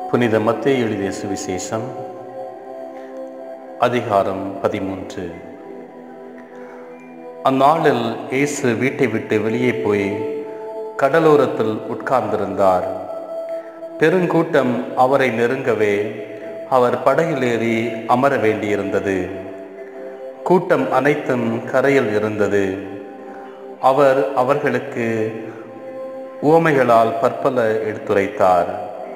புனித மத்தேயு எழுதிய சுவிசேஷம் அதிகாரம் பதிமூன்று அந்நாளில் இயேசு வீட்டை விட்டு வெளியே போய் கடலோரத்தில் உட்கார்ந்திருந்தார் பெருங்கூட்டம் அவரை நெருங்கவே அவர் படகிலேறி அமர வேண்டியிருந்தது கூட்டம் அனைத்தும் கரையில் இருந்தது அவர் அவர்களுக்கு உவமைகளால் பற்பல எடுத்துரைத்தார்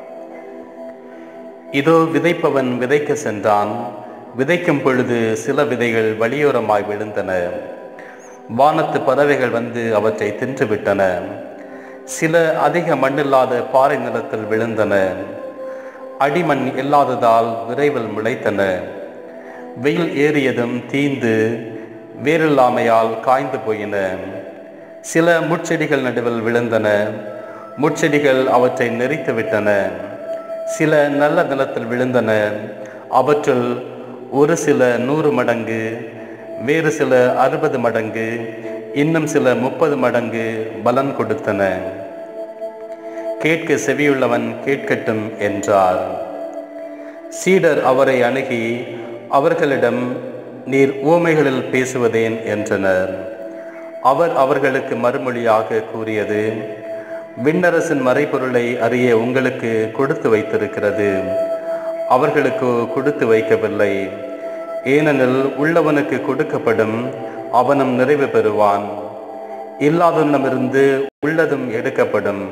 இதோ விதைப்பவன் விதைக்க சென்றான் விதைக்கும் பொழுது சில விதைகள் வழியோரமாய் விழுந்தன வானத்து பறவைகள் வந்து அவற்றை தின்றுவிட்டன சில அதிக மண்ணில்லாத பாறை நிலத்தில் விழுந்தன அடிமண் இல்லாததால் விரைவில் முளைத்தன வெயில் ஏறியதும் தீந்து வேறில்லாமையால் காய்ந்து போயின சில முட்செடிகள் நடுவில் விழுந்தன முட்செடிகள் அவற்றை நெறித்து விட்டன சில நல்ல நிலத்தில் விழுந்தன அவற்றுள் ஒரு சில நூறு மடங்கு வேறு சில அறுபது மடங்கு இன்னும் சில முப்பது மடங்கு பலன் கொடுத்தன கேட்க செவியுள்ளவன் கேட்கட்டும் என்றார் சீடர் அவரை அணுகி அவர்களிடம் நீர் ஊமைகளில் பேசுவதேன் என்றனர் அவர் அவர்களுக்கு மறுமொழியாக கூறியது விண்ணரசின் மறைபொருளை அறிய உங்களுக்கு கொடுத்து வைத்திருக்கிறது அவர்களுக்கு கொடுத்து வைக்கவில்லை ஏனெனில் உள்ளவனுக்கு கொடுக்கப்படும் அவனும் நிறைவு பெறுவான் இல்லாதவனிடமிருந்து உள்ளதும் எடுக்கப்படும்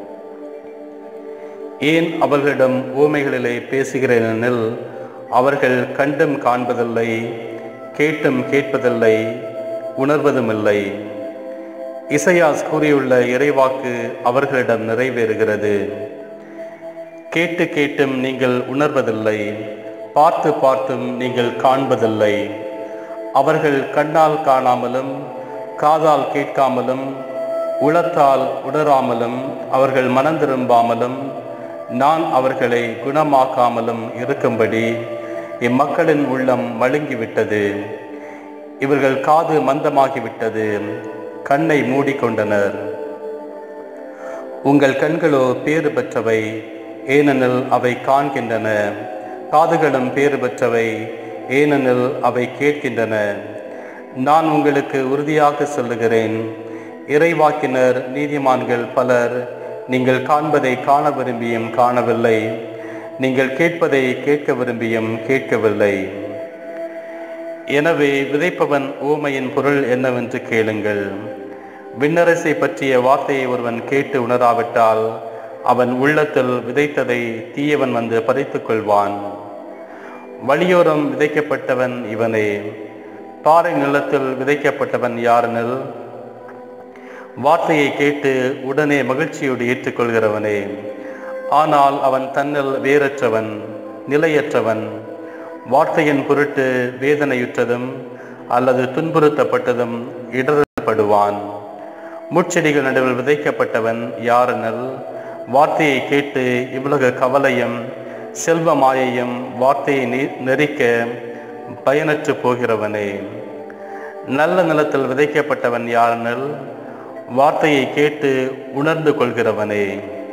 ஏன் அவர்களிடம் ஊமைகளிலே பேசுகிறேனெனில் அவர்கள் கண்டும் காண்பதில்லை கேட்டும் கேட்பதில்லை உணர்வதுமில்லை இசையாஸ் கூறியுள்ள இறைவாக்கு அவர்களிடம் நிறைவேறுகிறது கேட்டு கேட்டும் நீங்கள் உணர்வதில்லை பார்த்து பார்த்தும் நீங்கள் காண்பதில்லை அவர்கள் கண்ணால் காணாமலும் காதால் கேட்காமலும் உளத்தால் உணராமலும் அவர்கள் மனந்திரும்பாமலும் நான் அவர்களை குணமாக்காமலும் இருக்கும்படி இம்மக்களின் உள்ளம் மழுங்கிவிட்டது இவர்கள் காது மந்தமாகிவிட்டது கண்ணை மூடிக்கொண்டனர் உங்கள் கண்களோ பேறு பெற்றவை ஏனெனில் அவை காண்கின்றன காதுகளும் பேறு பெற்றவை ஏனெனில் அவை கேட்கின்றன நான் உங்களுக்கு உறுதியாக சொல்லுகிறேன் இறைவாக்கினர் நீதிமான்கள் பலர் நீங்கள் காண்பதை காண விரும்பியும் காணவில்லை நீங்கள் கேட்பதை கேட்க விரும்பியும் கேட்கவில்லை எனவே விதைப்பவன் ஊமையின் பொருள் என்னவென்று கேளுங்கள் விண்ணரசை பற்றிய வார்த்தையை ஒருவன் கேட்டு உணராவிட்டால் அவன் உள்ளத்தில் விதைத்ததை தீயவன் வந்து பறித்துக் கொள்வான் வழியோரம் விதைக்கப்பட்டவன் இவனே பாறை நிலத்தில் விதைக்கப்பட்டவன் யாரெனில் வார்த்தையை கேட்டு உடனே மகிழ்ச்சியோடு ஏற்றுக்கொள்கிறவனே ஆனால் அவன் தன்னில் வேறற்றவன் நிலையற்றவன் வார்த்தையின் பொருட்டு வேதனையுற்றதும் அல்லது துன்புறுத்தப்பட்டதும் இடரப்படுவான் முட்செடிகள் நடுவில் விதைக்கப்பட்டவன் யாரெனில் வார்த்தையை கேட்டு இவ்வுலக கவலையும் செல்வ மாயையும் வார்த்தையை நெறிக்க பயனற்று போகிறவனே நல்ல நிலத்தில் விதைக்கப்பட்டவன் யாரெனில் வார்த்தையை கேட்டு உணர்ந்து கொள்கிறவனே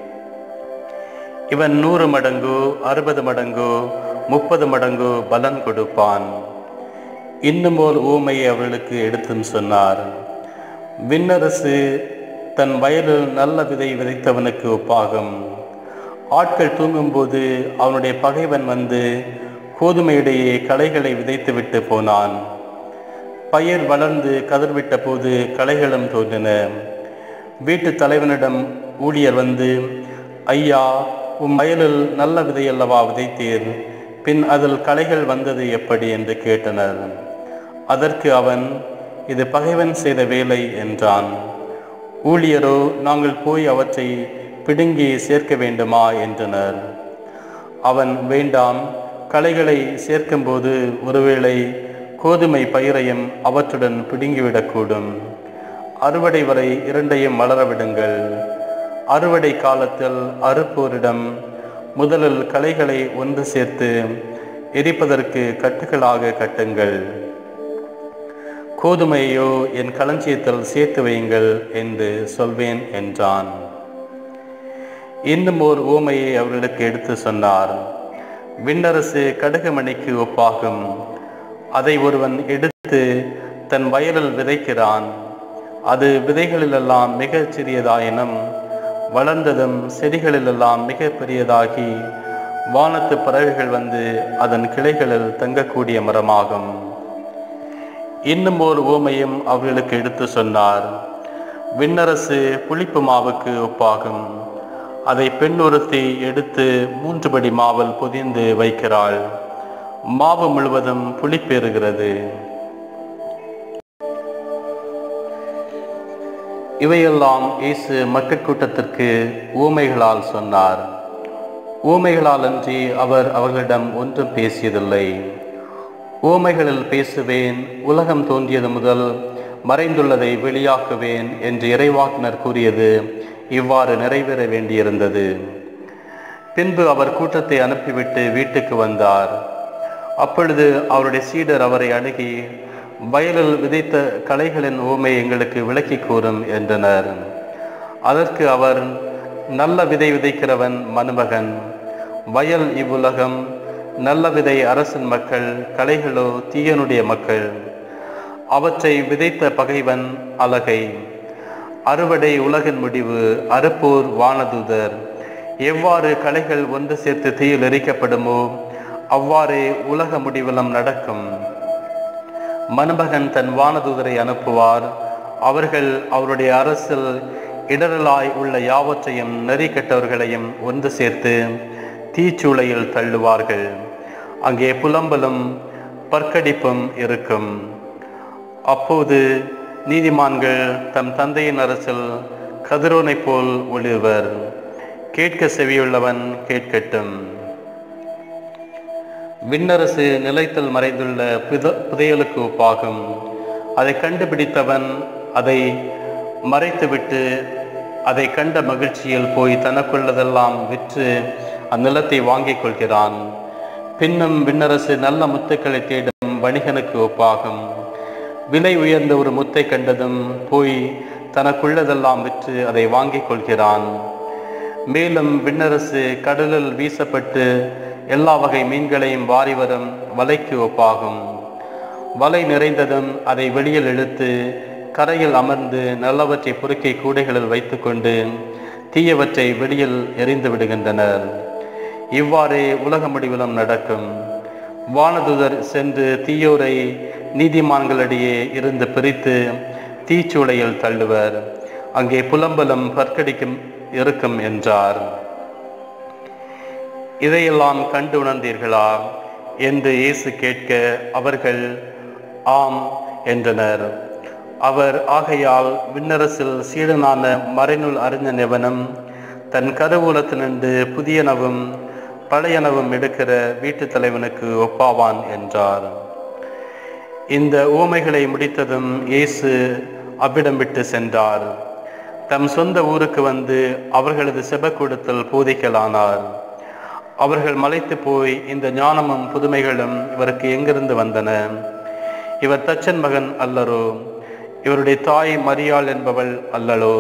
இவன் நூறு மடங்கு அறுபது மடங்கு முப்பது மடங்கு பலன் கொடுப்பான் இன்னும் ஓர் ஊமையை அவர்களுக்கு எடுத்தும் சொன்னார் விண்ணரசு தன் வயலில் நல்ல விதை விதைத்தவனுக்கு ஒப்பாகும் ஆட்கள் தூங்கும்போது அவனுடைய பகைவன் வந்து கோதுமையிடையே களைகளை விதைத்துவிட்டு போனான் பயிர் வளர்ந்து கதிர்விட்ட போது களைகளும் தோன்றின வீட்டு தலைவனிடம் ஊழியர் வந்து ஐயா உம் வயலில் நல்ல விதையல்லவா விதைத்தீர் பின் அதில் களைகள் வந்தது எப்படி என்று கேட்டனர் அதற்கு அவன் இது பகைவன் செய்த வேலை என்றான் ஊழியரோ நாங்கள் போய் அவற்றை பிடுங்கி சேர்க்க வேண்டுமா என்றனர் அவன் வேண்டாம் களைகளை சேர்க்கும்போது ஒருவேளை கோதுமை பயிரையும் அவற்றுடன் பிடுங்கிவிடக்கூடும் அறுவடை வரை இரண்டையும் மலரவிடுங்கள் அறுவடை காலத்தில் அறுப்போரிடம் முதலில் களைகளை ஒன்று சேர்த்து எரிப்பதற்கு கட்டுகளாக கட்டுங்கள் கோதுமையோ என் களஞ்சியத்தில் சேர்த்து வையுங்கள் என்று சொல்வேன் என்றான் இன்னும் ஓர் ஊமையை அவர்களுக்கு எடுத்து சொன்னார் விண்ணரசு கடுகுமணிக்கு ஒப்பாகும் அதை ஒருவன் எடுத்து தன் வயலில் விதைக்கிறான் அது விதைகளிலெல்லாம் மிகச் சிறியதாயினும் வளர்ந்ததும் செடிகளிலெல்லாம் மிக பெரியதாகி வானத்து பறவைகள் வந்து அதன் கிளைகளில் தங்கக்கூடிய மரமாகும் இன்னும் ஓர் ஊமையும் அவர்களுக்கு எடுத்து சொன்னார் விண்ணரசு புளிப்பு மாவுக்கு ஒப்பாகும் அதை பெண் ஒருத்தி எடுத்து மூன்று படி மாவில் பொதிந்து வைக்கிறாள் மாவு முழுவதும் புளிப்பேறுகிறது இவையெல்லாம் இயேசு மக்கள் கூட்டத்திற்கு ஊமைகளால் சொன்னார் ஊமைகளால் அன்றி அவர் அவர்களிடம் ஒன்றும் பேசியதில்லை ஊமைகளில் பேசுவேன் உலகம் தோன்றியது முதல் மறைந்துள்ளதை வெளியாக்குவேன் என்று இறைவாக்கினர் கூறியது இவ்வாறு நிறைவேற வேண்டியிருந்தது பின்பு அவர் கூட்டத்தை அனுப்பிவிட்டு வீட்டுக்கு வந்தார் அப்பொழுது அவருடைய சீடர் அவரை அணுகி வயலில் விதைத்த களைகளின் ஊமை எங்களுக்கு விளக்கி கூறும் என்றனர் அதற்கு அவர் நல்ல விதை விதைக்கிறவன் மனுமகன் வயல் இவ்வுலகம் நல்ல விதை அரசன் மக்கள் கலைகளோ தீயனுடைய மக்கள் அவற்றை விதைத்த பகைவன் அலகை அறுவடை உலகின் முடிவு அறுப்போர் வானதூதர் எவ்வாறு கலைகள் ஒன்று சேர்த்து தீயில் எரிக்கப்படுமோ அவ்வாறே உலக முடிவிலும் நடக்கும் மனுமகன் தன் வானதூதரை அனுப்புவார் அவர்கள் அவருடைய அரசில் இடரலாய் உள்ள யாவற்றையும் நெறி கெட்டவர்களையும் ஒன்று சேர்த்து தீச்சூளையில் தள்ளுவார்கள் அங்கே புலம்பலும் பற்கடிப்பும் இருக்கும் அப்போது நீதிமான்கள் தம் தந்தையின் அரசில் கதிரோனைப் போல் ஒளிர்வர் கேட்க செவியுள்ளவன் கேட்கட்டும் விண்ணரசு நிலைத்தல் மறைந்துள்ள புத புதையலுக்கு ஒப்பாகும் அதை கண்டுபிடித்தவன் அதை மறைத்துவிட்டு அதை கண்ட மகிழ்ச்சியில் போய் தனக்குள்ளதெல்லாம் விற்று அந்நிலத்தை வாங்கிக் கொள்கிறான் பின்னும் விண்ணரசு நல்ல முத்துக்களை தேடும் வணிகனுக்கு ஒப்பாகும் விலை உயர்ந்த ஒரு முத்தை கண்டதும் போய் தனக்குள்ளதெல்லாம் விற்று அதை வாங்கிக் கொள்கிறான் மேலும் விண்ணரசு கடலில் வீசப்பட்டு எல்லா வகை மீன்களையும் வாரி வரும் வலைக்கு ஒப்பாகும் வலை நிறைந்ததும் அதை வெளியில் இழுத்து கரையில் அமர்ந்து நல்லவற்றை பொறுக்கை கூடைகளில் வைத்துக்கொண்டு தீயவற்றை வெளியில் எறிந்து விடுகின்றனர் இவ்வாறே உலக முடிவிலும் நடக்கும் வானதுதர் சென்று தீயோரை நீதிமான்களிடையே இருந்து பிரித்து தீச்சூளையில் தள்ளுவர் அங்கே புலம்பலும் பற்கடிக்கும் இருக்கும் என்றார் இதையெல்லாம் கண்டு உணர்ந்தீர்களா என்று இயேசு கேட்க அவர்கள் ஆம் என்றனர் அவர் ஆகையால் விண்ணரசில் சீடனான மறைநூல் அறிஞன் எவனும் தன் கருவூலத்தினின்று புதியனவும் பழையனவும் எடுக்கிற வீட்டுத் தலைவனுக்கு ஒப்பாவான் என்றார் இந்த ஊமைகளை முடித்ததும் இயேசு அவ்விடம் விட்டு சென்றார் தம் சொந்த ஊருக்கு வந்து அவர்களது செபக்கூடத்தில் போதிக்கலானார் அவர்கள் மலைத்து போய் இந்த ஞானமும் புதுமைகளும் இவருக்கு எங்கிருந்து வந்தன இவர் தச்சன் மகன் அல்லரோ இவருடைய தாய் மரியாள் என்பவள் அல்லளோ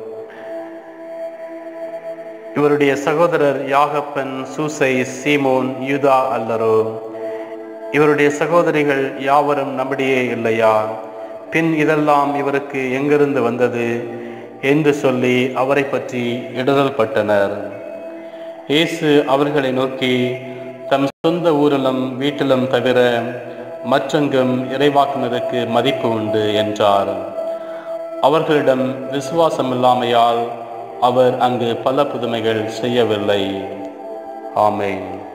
இவருடைய சகோதரர் யாகப்பன் சூசை சீமோன் யூதா அல்லரோ இவருடைய சகோதரிகள் யாவரும் நம்மிடையே இல்லையா பின் இதெல்லாம் இவருக்கு எங்கிருந்து வந்தது என்று சொல்லி அவரை பற்றி இடரல் பட்டனர் இயேசு அவர்களை நோக்கி தம் சொந்த ஊரிலும் வீட்டிலும் தவிர மற்றெங்கும் இறைவாக்கினருக்கு மதிப்பு உண்டு என்றார் அவர்களிடம் விசுவாசம் இல்லாமையால் அவர் அங்கு பல புதுமைகள் செய்யவில்லை ஆமென்